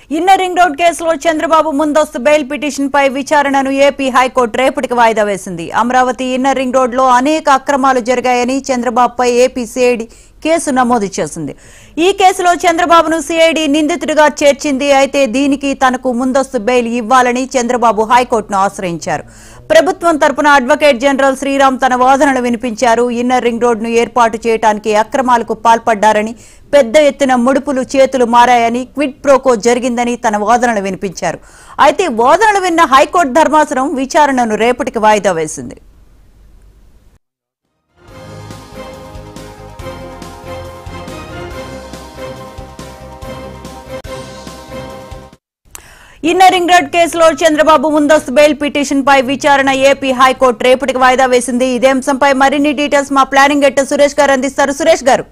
Inner ring road కేసులో చంద్రబాబు ముందస్తు bail petition పై విచారణను ఏపీ హైకోర్టు రేపటికి వాయిదా వేసింది అమరావతి ఇన్నర్ రింగ్ రోడ్ లో అనేక అక్రమాలు జరిగాయని చంద్రబాబుపై ఏపీ సిఐడి కేసు నమోదు చేసింది ఈ కేసులో చంద్రబాబును సిఐడి నిందితుడిగా చేర్చింది అయితే దీనికి తనకు ముందస్తు బెయిల్ ఇవ్వాలని చంద్రబాబు హైకోర్టును ఆశ్రయించారు ప్రభుత్వం తరపున అడ్వకేట్ జనరల్ శ్రీరామ్ తన వాదనలు వినిపించారు ఇన్నర్ రింగ్ రోడ్ను ఏర్పాటు చేయడానికి అక్రమాలకు పాల్పడ్డారని పెద్ద ఎత్తున ముడుపులు చేతులు మారాయని క్విడ్ ప్రోకో జరిగిందని తన వాదనలు వినిపించారు అయితే వాదనలు విన్న హైకోర్టు ధర్మాసనం విచారణను రేపటికి వాయిదా వేసింది ఇన్నర్ రింగ్ రోడ్ కేసులో చంద్రబాబు ముందస్తు బెయిల్ పిటిషన్ పై విచారణ ఏపీ హైకోర్టు రేపటికి వాయిదా వేసింది ఇదే అంశంపై మరిన్ని డీటెయిల్స్ మా ప్లానింగ్ ఎట్ట సురేష్ గారు అందిస్తారు సురేష్ గారు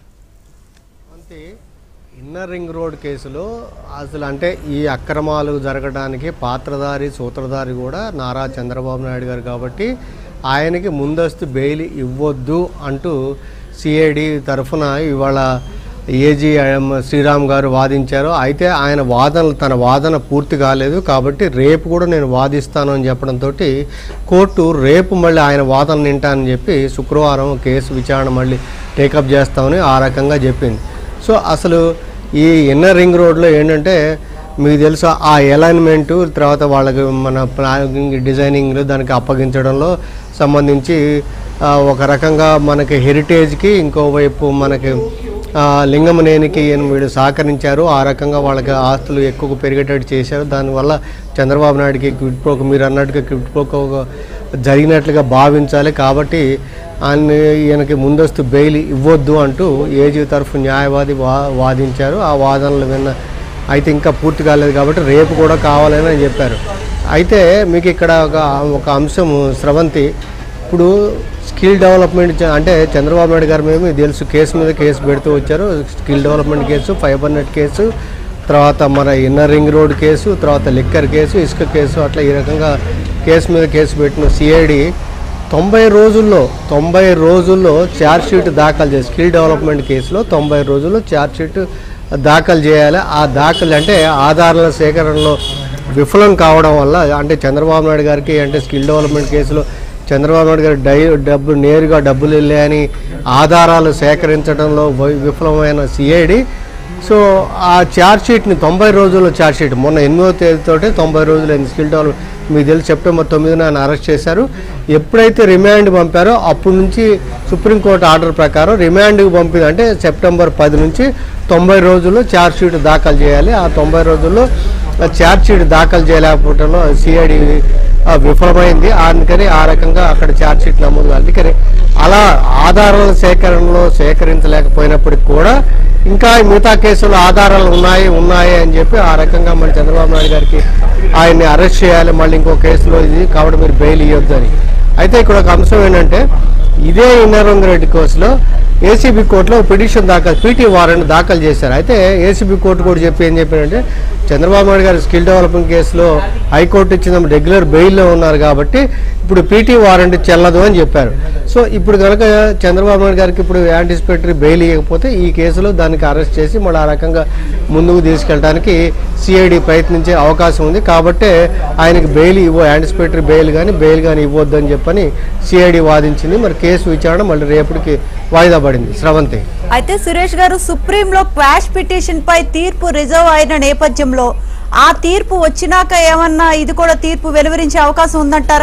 అంతే ఇన్నర్ రింగ్ రోడ్ కేసులో అసలు అంటే ఈ అక్రమాలు జరగడానికి పాత్రధారి సూత్రధారి కూడా నారా చంద్రబాబు నాయుడు గారు కాబట్టి ఆయనకి ముందస్తు బెయిల్ ఇవ్వొద్దు అంటూ సిఐడి తరఫున ఇవాళ ఏజీ శ్రీరామ్ గారు వాదించారు అయితే ఆయన వాదనలు తన వాదన పూర్తి కాలేదు కాబట్టి రేపు కూడా నేను వాదిస్తాను అని చెప్పడంతో కోర్టు రేపు మళ్ళీ ఆయన వాదన వింటానని చెప్పి శుక్రవారం కేసు విచారణ మళ్ళీ టేకప్ చేస్తామని ఆ రకంగా చెప్పింది సో అసలు ఈ ఇన్నర్ రింగ్ రోడ్లో ఏంటంటే మీకు తెలుసు ఆ అలైన్మెంటు తర్వాత వాళ్ళకి మన ప్లానింగ్ డిజైనింగ్ దానికి అప్పగించడంలో సంబంధించి ఆ, ఒక రకంగా మనకి హెరిటేజ్కి ఇంకోవైపు మనకి ఆ, లింగమనేనికి ఈయన వీడు సహకరించారు ఆ రకంగా వాళ్ళకి ఆస్తులు ఎక్కువ పెరిగేటట్టు చేశారు దానివల్ల చంద్రబాబు నాయుడుకి క్విడ్ ప్రోక్ మీరు అన్నట్టుగా క్విడ్ ప్రోక్ జరిగినట్లుగా భావించాలి కాబట్టి ఆయన ఈయనకి ముందస్తు బెయిల్ ఇవ్వొద్దు అంటూ ఏజీ తరఫు న్యాయవాది వా వాదించారు ఆ వాదనలు విన్న అయితే ఇంకా పూర్తి కాలేదు కాబట్టి రేపు కూడా కావాలని అని చెప్పారు అయితే మీకు ఇక్కడ ఒక ఒక అంశం స్రవంతి ఇప్పుడు స్కిల్ డెవలప్మెంట్ చ- అంటే చంద్రబాబు నాయుడు గారు మేము తెలుసు కేసు మీద కేసు పెడుతూ వచ్చారు skill development case fibre net case తర్వాత మన ఇన్నర్ రింగ్ రోడ్ కేసు తర్వాత లిక్కర్ కేసు ఇసుక కేసు అట్లా ఈ రకంగా కేసు మీద కేసు పెట్టిన సిఐడి తొంభై రోజుల్లో తొంభై రోజుల్లో ఛార్జ్ షీట్ దాఖలు చేసి స్కిల్ డెవలప్మెంట్ కేసులో తొంభై రోజుల్లో ఛార్జ్ షీట్ దాఖలు చేయాలి ఆ దాఖలు అంటే ఆధారాల సేకరణలో విఫలం కావడం వల్ల అంటే చంద్రబాబు నాయుడు గారికి అంటే స్కిల్ డెవలప్మెంట్ కేసులో చంద్రబాబు నాయుడు గారు డై డబ్బు నేరుగా డబ్బులు వెళ్ళాయని ఆధారాలు సేకరించడంలో వై- విఫలమైన సిఐడి సో ఆ ఛార్జ్ షీట్ని తొంభై రోజుల్లో ఛార్జ్ షీట్ మొన్న ఎనిమిదో తేదీతోటే తొంభై రోజులు అయింది స్కిల్ డెవలప్ మీకు తెలిసి సెప్టెంబర్ తొమ్మిదిన ఆయన అరెస్ట్ చేశారు ఎప్పుడైతే రిమాండ్ పంపారో అప్పటి నుంచి సుప్రీంకోర్టు ఆర్డర్ ప్రకారం రిమాండ్కి పంపింది అంటే సెప్టెంబర్ పది నుంచి తొంభై రోజుల్లో ఛార్జ్ షీట్ దాఖలు చేయాలి ఆ తొంభై రోజుల్లో ఛార్జ్ షీట్ దాఖలు చేయలేకపోవడంలో సిఐడి విఫలమైంది అందుకని ఆ రకంగా అక్కడ ఛార్జ్ షీట్ నమోదు అందుకని అలా ఆధారాల సేకరణలో సేకరించలేకపోయినప్పటికి కూడా ఇంకా ఈ మిగతా కేసులు ఆధారాలు ఉన్నాయి ఉన్నాయి అని చెప్పి ఆ రకంగా మన చంద్రబాబు నాయుడు గారికి ఆయన్ని అరెస్ట్ చేయాలి మళ్ళీ ఇంకో కేసులో ఇది కాబట్టి మీరు బెయిల్ ఇవ్వద్దు అని అయితే ఇక్కడ ఒక అంశం ఏంటంటే ఇదే ఇన్నరంగ రెడ్డి కేసులో ఏసీబీ కోర్టులో పిటిషన్ దాఖలు పీటీ వారెంట్ దాఖలు చేశారు అయితే ఏసీబీ కోర్టు కూడా చెప్పి ఏం చెప్పారంటే చంద్రబాబు నాయుడు గారు స్కిల్ డెవలప్మెంట్ కేసులో హైకోర్టు ఇచ్చిన రెగ్యులర్ బెయిల్లో ఉన్నారు కాబట్టి ఇప్పుడు పీటీ వారెంట్ చెల్లదు అని చెప్పారు సో ఇప్పుడు కనుక చంద్రబాబు నాయుడు గారికి ఇప్పుడు యాంటిసిపేటరీ బెయిల్ ఇవ్వకపోతే ఈ కేసులో దానికి అరెస్ట్ చేసి మళ్ళీ ఆ రకంగా ముందుకు తీసుకెళ్ళడానికి సిఐడి ప్రయత్నించే అవకాశం ఉంది కాబట్టే ఆయనకి బెయిల్ ఇవ్వ యాంటిసిపేటరీ బెయిల్ కానీ బెయిల్ కానీ ఇవ్వద్దు అని చెప్పని సిఐడి వాదించింది మరి కేసు విచారణ మళ్ళీ రేపటికి వాయిదా పడింది స్రవంతి అయితే సురేష్ గారు సుప్రీంలో క్వాష్ పిటిషన్ పై తీర్పు రిజర్వ్ అయిన నేపథ్యంలో ఆ తీర్పు వచ్చినాక ఏమన్నా ఇది కూడా తీర్పు వెలువరించే అవకాశం ఉందంటారా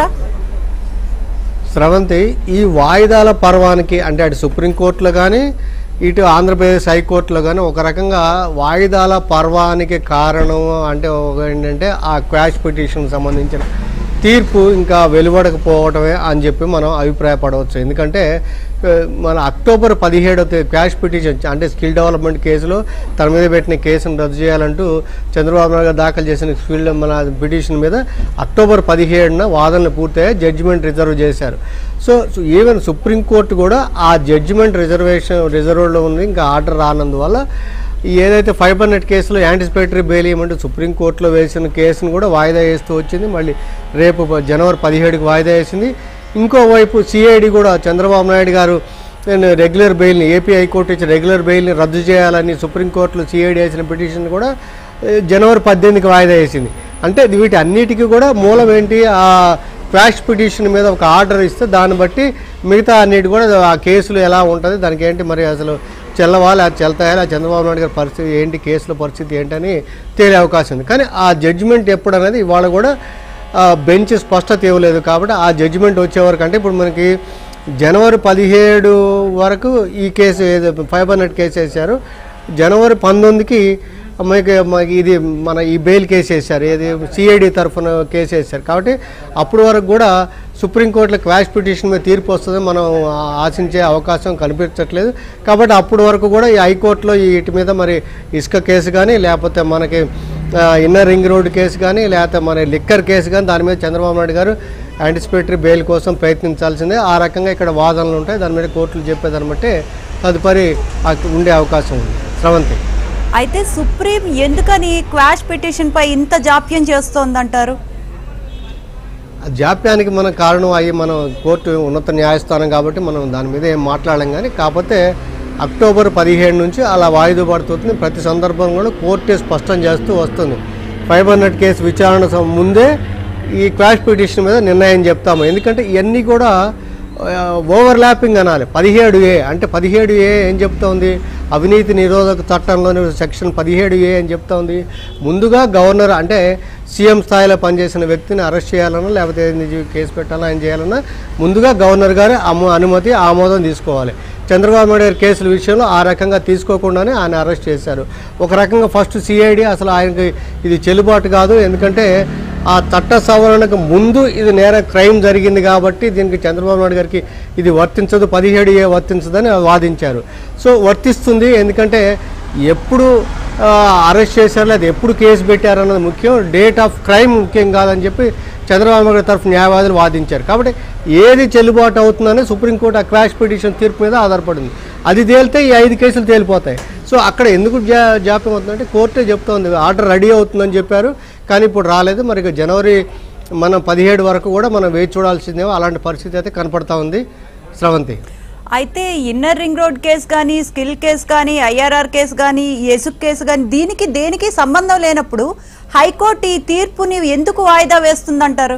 స్రవంతి ఈ వాయిదాల పర్వానికి అంటే అటు సుప్రీంకోర్టులో కానీ ఇటు ఆంధ్రప్రదేశ్ హైకోర్టులో కానీ ఒక రకంగా వాయిదాల పర్వానికి కారణం అంటే ఒక ఏంటంటే ఆ క్వాష్ పిటిషన్ సంబంధించిన తీర్పు ఇంకా వెలువడకపోవటమే అని చెప్పి మనం అభిప్రాయపడవచ్చు ఎందుకంటే ఆ, మన అక్టోబర్ పదిహేడవ తేదీ క్వాష్ పిటిషన్ అంటే స్కిల్ డెవలప్మెంట్ కేసులో తన మీద పెట్టిన కేసును రద్దు చేయాలంటూ చంద్రబాబు నాయుడు గారు దాఖలు చేసిన స్కిల్ మన పిటిషన్ మీద అక్టోబర్ పదిహేడున వాదనలు పూర్తయ్యాయి జడ్జిమెంట్ రిజర్వ్ చేశారు సో సో ఈవెన్ సుప్రీంకోర్టు కూడా ఆ జడ్జిమెంట్ రిజర్వేషన్ రిజర్వ్లో ఉంది ఇంకా ఆర్డర్ రానందువల్ల ఈ ఏదైతే ఫైబర్ నెట్ కేసులో యాంటిసిపేటరీ బెయిల్ ఇవ్వమంటే సుప్రీంకోర్టులో వేసిన కేసును కూడా వాయిదా వేస్తూ వచ్చింది మళ్ళీ రేపు ప- జనవరి పదిహేడుకి వాయిదా వేసింది ఇంకోవైపు సిఐడి కూడా చంద్రబాబు నాయుడు గారు నేను రెగ్యులర్ బెయిల్ని ఏపీ హైకోర్టు ఇచ్చిన రెగ్యులర్ బెయిల్ని రద్దు చేయాలని సుప్రీంకోర్టులో సిఐడి వేసిన పిటిషన్ కూడా ఏ, జనవరి పద్దెనిమిదికి వాయిదా వేసింది అంటే వీటి అన్నిటికీ కూడా మూలం ఏంటి ఆ క్వాష్ పిటిషన్ మీద ఒక ఆర్డర్ ఇస్తే దాన్ని బట్టి మిగతా అన్నిటి కూడా ఆ కేసులు ఎలా ఉంటుంది దానికి ఏంటి మరి అసలు చెల్లవా లేదా చెల్తాయా లేదా చంద్రబాబు నాయుడు గారి పరిస్థితి ఏంటి కేసుల పరిస్థితి ఏంటని తేలే అవకాశం ఉంది కానీ ఆ జడ్జిమెంట్ ఎప్పుడు అనేది ఇవాళ కూడా ఆ, బెంచ్ స్పష్టత ఇవ్వలేదు కాబట్టి ఆ జడ్జిమెంట్ వచ్చే వరకు అంటే ఇప్పుడు మనకి జనవరి పదిహేడు వరకు ఈ కేసు ఏదో ఫైబర్ నెట్ కేసు వేశారు జనవరి పంతొమ్మిదికి మనకి మనకి ఇది మన ఈ బెయిల్ కేసు వేశారు ఏది సిఐడి తరఫున కేసు వేశారు కాబట్టి అప్పటి వరకు కూడా సుప్రీంకోర్టులో క్వాష్ పిటిషన్ మీద తీర్పు వస్తుందని మనం ఆశించే అవకాశం కనిపించట్లేదు కాబట్టి అప్పటి వరకు కూడా ఈ హైకోర్టులో ఈ వీటి మీద మరి ఇసుక కేసు కానీ లేకపోతే మనకి ఆ, ఇన్నర్ రింగ్ రోడ్ కేసు కానీ లేకపోతే మన లిక్కర్ కేసు కానీ దాని మీద చంద్రబాబు నాయుడు గారు యాంటిసిపేటరీ బెయిల్ కోసం ప్రయత్నించాల్సిందే ఆ రకంగా ఇక్కడ వాదనలు ఉంటాయి దాని మీద కోర్టులు చెప్పేదాన్ని బట్టి తదుపరి ఆ ఉండే అవకాశం ఉంది స్రవంతి అయితే సుప్రీం ఎందుకని క్వాష్ పిటిషన్ పై ఇంత జాప్యం చేస్తోందంటారు ఆ జాప్యానికి మన కారణం అయ్యి మనం కోర్టు ఉన్నత న్యాయస్థానం కాబట్టి మనం దాని మీద ఏం మాట్లాడలేం కానీ కాకపోతే అక్టోబర్ పదిహేడు నుంచి అలా వాయిదా పడుతుంది ప్రతి సందర్భం కూడా కోర్టే స్పష్టం చేస్తూ వస్తుంది ఫైబర్ నెట్ కేసు విచారణ సం- ముందే ఈ క్వాష్ పిటిషన్ మీద నిర్ణయం చెప్తాము ఎందుకంటే ఇవన్నీ కూడా ఓవర్ ల్యాపింగ్ అనాలి పదిహేడు ఏ అంటే పదిహేడు ఏ ఏం చెప్తోంది అవినీతి నిరోధక చట్టంలోని సెక్షన్ పదిహేడు ఏ అని చెప్తోంది ముందుగా గవర్నర్ అంటే సీఎం స్థాయిలో పనిచేసిన వ్యక్తిని అరెస్ట్ చేయాలన్నా లేకపోతే ఏది కేసు పెట్టాలన్నా ఆయన చేయాలన్నా ముందుగా గవర్నర్ గారి అము అనుమతి ఆమోదం తీసుకోవాలి చంద్రబాబు నాయుడు గారి కేసుల విషయంలో ఆ రకంగా తీసుకోకుండానే ఆయన అరెస్ట్ చేశారు ఒక రకంగా ఫస్ట్ సిఐడి అసలు ఆయనకి ఇది చెల్లుబాటు కాదు ఎందుకంటే ఆ చట్ట సవరణకు ముందు ఇది నేర క్రైమ్ జరిగింది కాబట్టి దీనికి చంద్రబాబు నాయుడు గారికి ఇది వర్తించదు పదిహేడు ఏ వర్తించదని వాదించారు సో వర్తిస్తుంది ఎందుకంటే ఎప్పుడు ఆ, అరెస్ట్ చేశారు లేదా ఎప్పుడు కేసు పెట్టారు అన్నది ముఖ్యం డేట్ ఆఫ్ క్రైమ్ ముఖ్యం కాదని చెప్పి చంద్రబాబు నాయుడు తరఫు న్యాయవాదులు వాదించారు కాబట్టి ఏది చెల్లుబాటు అవుతుందని సుప్రీంకోర్టు ఆ క్వాష్ పిటిషన్ తీర్పు మీద ఆధారపడింది అది తేలితే ఈ ఐదు కేసులు తేలిపోతాయి సో అక్కడ ఎందుకు జా జాప్యం అవుతుందంటే కోర్టే చెప్తోంది ఆర్డర్ రెడీ అవుతుందని చెప్పారు కానీ ఇప్పుడు రాలేదు మరి ఇక జనవరి మనం పదిహేడు వరకు కూడా మనం వేచి చూడాల్సిందేమో అలాంటి పరిస్థితి అయితే కనపడతా ఉంది స్రవంతి అయితే ఇన్నర్ రింగ్ రోడ్ కేసు కానీ స్కిల్ కేసు కానీ ఐఆర్ఆర్ కేసు కానీ ఎసుక్ కేసు కానీ దీనికి దేనికి సంబంధం లేనప్పుడు హైకోర్టు ఈ తీర్పుని ఎందుకు వాయిదా వేస్తుందంటారు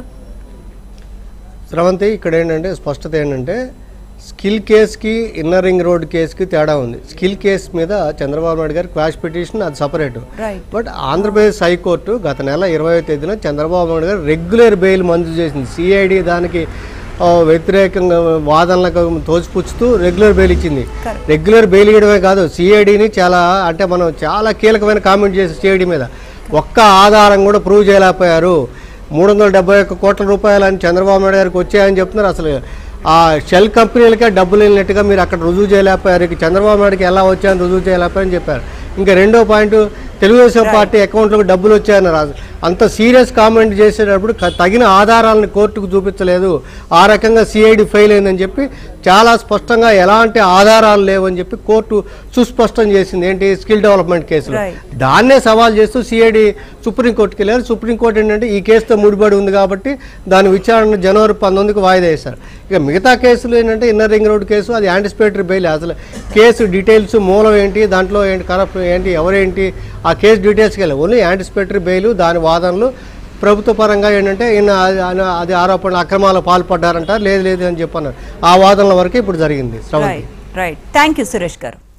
స్రవంతి ఇక్కడ ఏంటంటే స్పష్టత ఏంటంటే స్కిల్ కేసుకి ఇన్నర్ రింగ్ రోడ్ కేసుకి తేడా ఉంది స్కిల్ కేసు మీద చంద్రబాబు నాయుడు గారి క్వాష్ పిటిషన్ అది separate right but Andhra Pradesh high court గత నెల ఇరవై తేదీన చంద్రబాబు నాయుడు గారు రెగ్యులర్ బెయిల్ మంజూరు చేసింది సిఐడి దానికి ఆ, వ్యతిరేకంగా వాదనలకు తోసిపుచ్చుతూ రెగ్యులర్ బెయిల్ ఇచ్చింది Correct. రెగ్యులర్ బెయిల్ ఇవ్వడమే కాదు సిఐడిని చాలా అంటే మనం చాలా కీలకమైన కామెంట్ చేసి సిఐడి మీద ఒక్క ఆధారం కూడా ప్రూవ్ చేయలేకపోయారు మూడు వందల డెబ్బై ఒక్క కోట్ల రూపాయలు అని చంద్రబాబు నాయుడు గారికి వచ్చాయని చెప్తున్నారు అసలు ఆ షెల్ కంపెనీలకే డబ్బులు వెళ్ళినట్టుగా మీరు అక్కడ రుజువు చేయలేకపోయారు ఇక చంద్రబాబు నాయుడుకి ఎలా వచ్చాయని రుజువు చేయలేకపోయారని చెప్పారు ఇంకా రెండో పాయింట్ తెలుగుదేశం పార్టీ అకౌంట్లోకి డబ్బులు వచ్చాయన్నారు అసలు అంత సీరియస్ కామెంట్ చేసేటప్పుడు క- తగిన ఆధారాలను కోర్టుకు చూపించలేదు ఆ రకంగా సిఐడి ఫెయిల్ అయిందని చెప్పి చాలా స్పష్టంగా ఎలాంటి ఆధారాలు లేవని చెప్పి కోర్టు సుస్పష్టం చేసింది ఏంటి స్కిల్ డెవలప్మెంట్ కేసులో Right. దాన్నే సవాల్ చేస్తూ సిఐడి సుప్రీంకోర్టుకి వెళ్ళారు సుప్రీంకోర్టు ఏంటంటే ఈ కేసుతో ముడిపడి ఉంది కాబట్టి దాని విచారణ జనవరి పంతొమ్మిదికి వాయిదా వేశారు ఇక మిగతా కేసులు ఏంటంటే ఇన్నర్ రింగ్ రోడ్ కేసు అది యాంటిసిపేటరీ బెయిల్ అసలు కేసు డీటెయిల్స్ మూలం ఏంటి దాంట్లో ఏంటి కరప్ట్ ఏంటి ఎవరేంటి ఆ కేసు డీటెయిల్స్కి వెళ్ళి ఓన్లీ యాంటిసిపేటరీ బెయిల్ దాని వాదనలు ప్రభుత్వ పరంగా ఏంటంటే ఈయన అది- అది ఆరోపణలు అక్రమాలు పాల్పడ్డారంట లేదు లేదు అని చెప్పన్నారు ఆ వాదనల వరకు ఇప్పుడు జరిగింది Sravanthi right right thank you Suresh గారు